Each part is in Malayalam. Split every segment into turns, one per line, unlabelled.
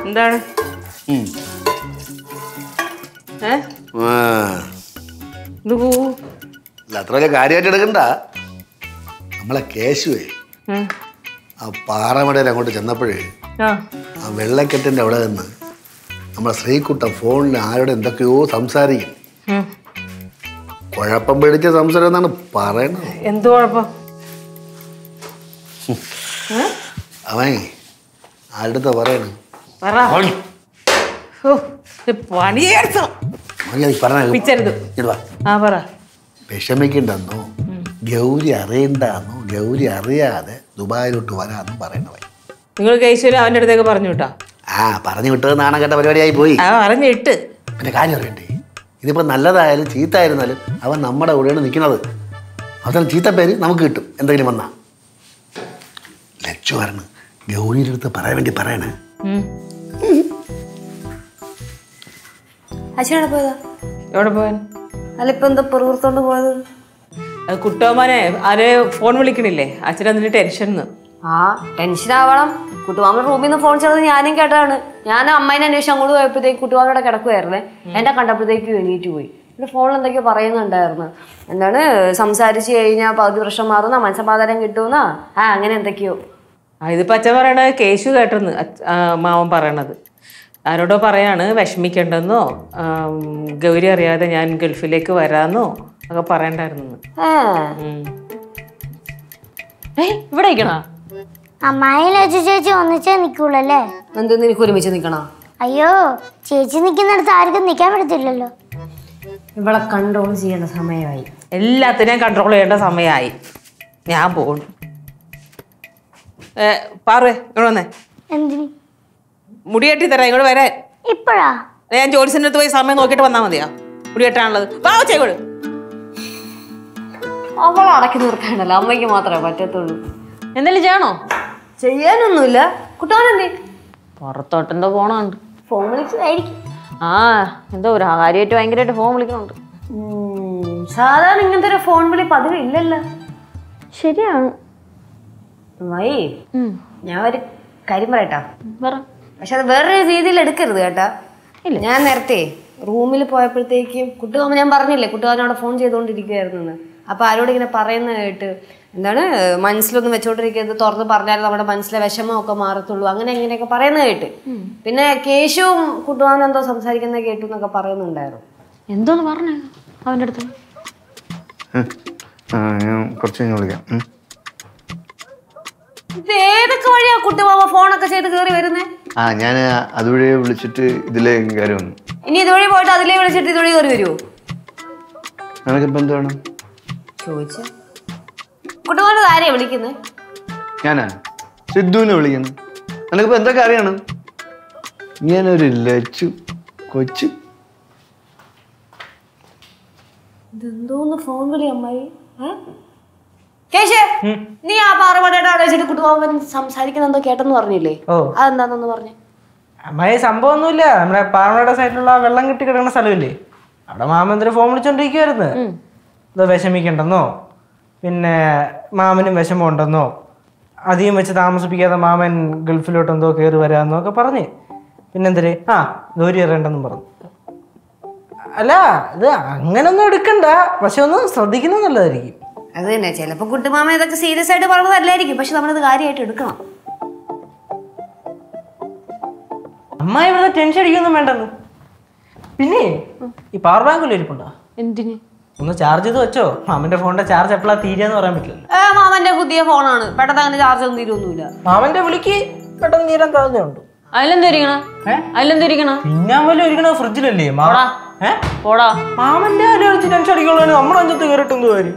എന്താണ്
ഉം.
ഏ
ആ.
ഇത് പോ
ഇല്ല, അത്ര വലിയ കാര്യമായിട്ട് എടുക്കണ്ട നമ്മളെ കേശുവേ
ഉം.
ആ പാറമടയിൽ അങ്ങോട്ട് ചെന്നപ്പോഴേ
ആ
ആ വെള്ളക്കെട്ടിൻ്റെ അവിടെ നിന്ന് നമ്മളെ ശ്രീകുട്ട ഫോണിൽ ആരോട് എന്തൊക്കെയോ സംസാരിക്കും
ഉം.
കുഴപ്പം പിടിച്ച സംസാരം എന്നാണ് പറയണത്
എന്ത് കുഴപ്പം ഏ?
അവൻ ആരുടെ പറയണ
പറ ഓ, ഇത് പണിയെടുത്തോ
പറഞ്ഞ
പിച്ചരുത് ആ പറ
വിഷമിക്കണ്ടെന്നോ ഗൗരി അറിയണ്ടെന്നോ ഗൗരി അറിയാതെ ദുബായിലോട്ട് വരാമെന്നും പറയണവൻ
നിങ്ങൾ കേശവന് അവൻ്റെ അടുത്തേക്ക് പറഞ്ഞു വിട്ടാ
ആ പറഞ്ഞു വിട്ടത് നാണം കെട്ട പരിപാടിയായി പോയി
ആ പറഞ്ഞിട്ട്
പിന്നെ കാര്യം അറിയണ്ടേ ഇതിപ്പോൾ നല്ലതായാലും ചീത്തായിരുന്നാലും അവൻ നമ്മുടെ കൂടെയാണ് നിൽക്കുന്നത് അവസാനം ചീത്ത പേര് നമുക്ക് കിട്ടും എന്തെങ്കിലും വന്നാ ലച്ചു പറഞ്ഞു ഗൗരിയുടെ അടുത്ത് പറയാൻ വേണ്ടി പറയണേ
ഉം.
അച്ഛനോട് പോയതാ
എവിടെ പോയാൻ
അല്ല ഇപ്പൊ എന്താ പുറത്തോണ്ട് പോയത്
കുട്ടോമാനെ ആരെ ഫോൺ വിളിക്കണില്ലേ അച്ഛൻ അതിന് ടെൻഷൻ
ആ ടെൻഷൻ ആവണം കുട്ടുമാമൻ റൂമിൽ നിന്ന് ഫോൺ ചെയ്തത് ഞാനും കേട്ടതാണ് ഞാൻ അമ്മേനെ അന്വേഷിച്ച് അങ്ങോട്ട് പോയപ്പോഴത്തേക്ക് കുട്ടുമാമയുടെ കിടക്കുമായിരുന്നേ എന്നെ കണ്ടപ്പോഴത്തേക്ക് എണീറ്റ് പോയി എന്റെ ഫോണിൽ എന്തൊക്കെയോ പറയുന്നുണ്ടായിരുന്നു എന്താണ് സംസാരിച്ച് കഴിഞ്ഞാൽ പകുതി പ്രശ്നം മാറുന്ന മനസ്സമാധാനം കിട്ടുമെന്നാ ആ അങ്ങനെ എന്തൊക്കെയോ
ആ ഇതിപ്പോ അച്ഛൻ പറയണത് കേശു കേട്ടെന്ന് അച്ഛ- ആ, മാവൻ പറയണത് ആരോടോ പറയാണ് വിഷമിക്കണ്ടെന്നോ ആം, ഗൗരി അറിയാതെ ഞാൻ ഗൾഫിലേക്ക് വരാന്നോ ഒക്കെ പറയണ്ടായിരുന്നു
ഏ ഏയ് ഇവിടെ ഇരിക്കണോ
അമ്മായി ലച്ചു ചേച്ചി ഒന്നിച്ചേ നിൽക്കുള്ളല്ലേ
എന്ത് നിനക്ക് ഒരുമിച്ച് നിൽക്കണോ
അയ്യോ ചേച്ചി നിൽക്കുന്നിടത്ത് ആർക്കും നിൽക്കാൻ പറ്റത്തില്ലല്ലോ
ഇവളെ കൺട്രോൾ ചെയ്യേണ്ട സമയമായി
എല്ലാത്തിനെയും കൺട്രോൾ ചെയ്യേണ്ട സമയമായി ഞാൻ പോകുന്നു ഏ, പാറുവേ ഇങ്ങോട്ട് വന്നേ
എന്തിന്
മുടി കെട്ടി തരാം ഇങ്ങോട്ട് വരാൻ
ഇപ്പോഴാ
അതെ, ഞാൻ ജോലിസിൻ്റെ അടുത്ത് പോയി സമയം നോക്കിയിട്ട് വന്നാൽ മതിയോ മുടി കെട്ടാനുള്ളത് വാ ചെയ്യോട്
അവളെ അടക്കി നിർത്താണ്ടല്ലോ അമ്മയ്ക്ക് മാത്രമേ പറ്റത്തുള്ളൂ
എന്തെങ്കിലും ചെയ്യണോ
ചെയ്യാനൊന്നുമില്ല കുട്ടാനെന്തേ
പുറത്തോട്ടെന്തോ പോണുണ്ട്
ഫോൺ വിളിച്ചതായിരിക്കും
ആ എന്തോ ഒരു കാര്യമായിട്ട് ഭയങ്കരമായിട്ട് ഫോൺ വിളിക്കുന്നുണ്ട്
ഉം, സാധാരണ ഇങ്ങനത്തെ ഒരു ഫോൺ വിളി പതിവ് ഇല്ലല്ലോ
ശരിയാണ്
വൈ ഞാൻ ഒരു കാര്യം പറയട്ടാ
പറ
പക്ഷെ അത് വേറൊരു രീതിയിൽ എടുക്കരുത് കേട്ടാ ഞാൻ നേരത്തെ റൂമിൽ പോയപ്പോഴത്തേക്കും കുട്ടുകാമ ഞാൻ പറഞ്ഞില്ലേ കുട്ടുകാരനോട് ഫോൺ ചെയ്തുകൊണ്ടിരിക്കുകയായിരുന്നു അപ്പൊ ആരോട് ഇങ്ങനെ പറയുന്ന കേട്ട് എന്താണ് മനസ്സിലൊന്നും വെച്ചോണ്ടിരിക്കരുത് തുറന്ന് പറഞ്ഞാൽ നമ്മുടെ മനസ്സിലെ വിഷമമൊക്കെ മാറത്തുള്ളൂ അങ്ങനെ ഇങ്ങനെയൊക്കെ പറയുന്ന കേട്ട് പിന്നെ കേശുവും കുട്ടുകാമൻ എന്തോ സംസാരിക്കുന്ന കേട്ടു എന്നൊക്കെ പറയുന്നുണ്ടായിരുന്നു
എന്തോന്ന് പറഞ്ഞു അവൻ്റെ അടുത്ത്
ആ ഞാൻ കുറച്ച് കഴിഞ്ഞ് വിളിക്കാം ഉം.
ഇത് ഏതൊക്കെ വഴിയാ കുട്ടുമാമ ഫോണൊക്കെ ചെയ്ത് കയറി വരുന്നേ
ആ ഞാൻ അതുവഴി വിളിച്ചിട്ട് ഇതിലെ കാര്യം വന്നു
ഇനി ഇതുവഴി പോയിട്ട് അതിലേ വിളിച്ചിട്ട് ഇതുവഴി കയറി വരുമോ
നിനക്കിപ്പോൾ എന്ത് വേണം
ചോദിച്ച കുട്ടുമാമൻ ആരെയാ വിളിക്കുന്നത്
ഞാനാ സിദ്ധുവിനെ വിളിക്കുന്നു നിനക്കിപ്പോൾ എന്തൊക്കെ അറിയണം ഞാനൊരു ലച്ചു കൊച്ചു
ഇതെന്തോന്ന് ഫോൺ വിളി അമ്മായി ഏ? കേശേ നീ ആ പാറമടയുടെ അവിടെ വെച്ചിട്ട് കുട്ടുമാമൻ സംസാരിക്കുന്ന എന്തോ കേട്ടെന്ന് പറഞ്ഞില്ലേ
ഓ
അതെന്താണെന്ന് പറഞ്ഞു
അമ്മായി സംഭവമൊന്നുമില്ല നമ്മുടെ പാറമട സൈഡിലുള്ള ആ വെള്ളം കെട്ടി കിടക്കുന്ന സ്ഥലമില്ലേ അവിടെ മാമൻ ഫോൺ വിളിച്ചോണ്ടിരിക്കുവായിരുന്നു എന്തോ വിഷമിക്കണ്ടെന്നോ പിന്നെ മാമനും വിഷമമുണ്ടെന്നോ അധികം വെച്ച് താമസിപ്പിക്കാതെ മാമൻ ഗൾഫിലോട്ട് എന്തോ കയറി വരാമെന്നോ ഒക്കെ പറഞ്ഞ് പിന്നെന്തര് ആ ഗൗരി അറിയണ്ടെന്നും പറഞ്ഞു അല്ല ഇത് അങ്ങനൊന്നും എടുക്കണ്ട പക്ഷെ ഒന്ന് ശ്രദ്ധിക്കുന്നത് നല്ലതായിരിക്കും
അത് തന്നെ ചിലപ്പോ കുട്ടുമാമ ഇതൊക്കെ സീരിയസ് ആയിട്ട് പറഞ്ഞതല്ലായിരിക്കും പക്ഷെ നമ്മളിത് കാര്യമായിട്ട് എടുക്കണം
അമ്മായി ഇവിടെ ടെൻഷൻ അടിക്കൊന്നും വേണ്ടെന്ന് പിന്നെ ഈ പവർ ബാങ്ക് ഇരിപ്പുണ്ടോ
എന്തിന്
ഒന്ന് ചാർജ് ചെയ്ത് വെച്ചോ മാമന്റെ ഫോണിന്റെ ചാർജ് എപ്പോഴാ തീരാന്ന് പറയാൻ പറ്റില്ലല്ലോ
ഏ മാമന്റെ പുതിയ ഫോണാണ് പെട്ടെന്ന് അങ്ങനെ ചാർജ് ഒന്നും തീരൊന്നുമില്ല
മാമന്റെ വിളിക്ക് പെട്ടെന്ന് തീരാൻ സാധ്യതയുണ്ട്
അതിലെന്തിരിക്കണ അതിലെന്തിരിക്കണ
പിന്നെ വല്ല ഇരിക്കണ ഫ്രിഡ്ജിലല്ലേ മാമ ഏ?
പോടാ
മാമന്റെ ആലോചിച്ച് ടെൻഷൻ അടിക്കുള്ളൂ നമ്മൾ അഞ്ചത്ത് കയറിട്ട് എന്ത് കാര്യം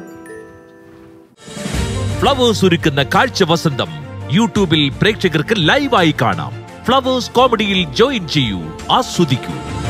ഫ്ലവേഴ്സ് ഒരുക്കുന്ന കാഴ്ച വസന്തം യൂട്യൂബിൽ പ്രേക്ഷകർക്ക് ലൈവായി കാണാം ഫ്ലവേഴ്സ് കോമഡിയിൽ ജോയിൻ ചെയ്യൂ ആസ്വദിക്കൂ